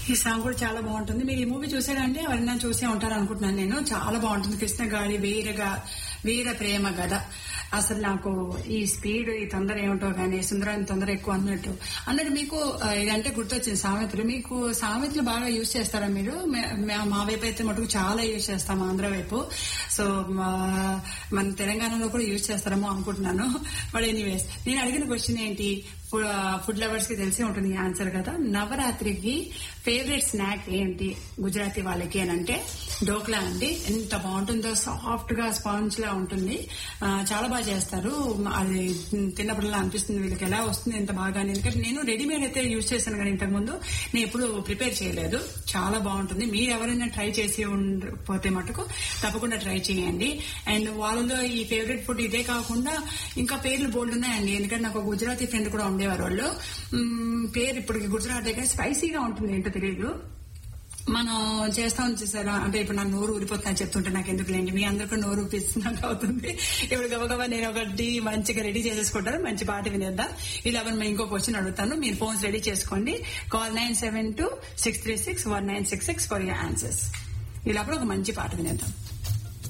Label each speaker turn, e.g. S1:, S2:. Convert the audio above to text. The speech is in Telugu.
S1: ఈ సాంగ్ కూడా చాలా బాగుంటుంది మీరు ఈ మూవీ చూసారంటే ఎవరైనా చూసే ఉంటారు అనుకుంటున్నాను నేను చాలా బాగుంటుంది కృష్ణ గారి వీరగా వీర ప్రేమ గద అసలు నాకు ఈ స్పీడ్ ఈ తొందర ఏమిటో కానీ సుందరాన్ని తొందర ఎక్కువ అన్నట్టు అన్నట్టు మీకు ఆ, ఇదంటే గుర్తొచ్చింది సామెతలు మీకు సామెతలు బాగా యూజ్ చేస్తారా మీరు మే- మే- మా వైపు అయితే మటుకు చాలా యూజ్ చేస్తాం ఆంధ్ర వైపు సో మా- మన తెలంగాణలో కూడా యూజ్ చేస్తారేమో అనుకుంటున్నాను బట్ ఎనీవేస్ నేను అడిగిన క్వశ్చన్ ఏంటి ఫుడ్ లవర్స్ కి తెలిసి ఉంటుంది ఆన్సర్ కదా నవరాత్రికి ఫేవరెట్ స్నాక్ ఏంటి గుజరాతీ వాళ్ళకి అని అంటే డోక్లా అండి ఎంత బాగుంటుందో సాఫ్ట్ గా స్పాంజ్ లా ఉంటుంది ఆ, చాలా బాగా చేస్తారు అది తిన్నప్పుడల్లా అనిపిస్తుంది వీళ్ళకి ఎలా వస్తుంది ఎంత బాగా అని. ఎందుకంటే నేను రెడీమేడ్ అయితే యూజ్ చేశాను కానీ ఇంతకు ముందు నేను ఎప్పుడు ప్రిపేర్ చేయలేదు చాలా బాగుంటుంది మీరు ఎవరైనా ట్రై చేసి పోతే మటుకు తప్పకుండా ట్రై చేయండి అండ్ వాళ్ళలో ఈ ఫేవరెట్ ఫుడ్ ఇదే కాకుండా ఇంకా పేర్లు బోల్డ్ ఉన్నాయండి ఎందుకంటే నాకు ఒక గుజరాతీ ఫ్రెండ్ కూడా ఉండేవారు వాళ్ళు మ్మ్, పేరు ఇప్పటికి గుజరాత్ దగ్గర స్పైసీగా ఉంటుంది ఏంటో తెలియదు మనం చేస్తాం చూసారా అంటే ఇప్పుడు నా నోరు ఊరిపోతుందని చెప్తుంటే నాకు ఎందుకు లేండి మీ అందరికీ నోరు ఊపిస్తున్నట్టు అవుతుంది ఇప్పుడు గబగబా నేను ఒకటి మంచిగా రెడీ చేసేసుకుంటాను మంచి పాట వినేద్దాం ఇలా నేను ఇంకో క్వశ్చన్ అడుగుతాను మీరు ఫోన్స్ రెడీ చేసుకోండి call nine seven two six three six one nine six six for your answers ఇలా ఒక మంచి పాట వినేద్దాం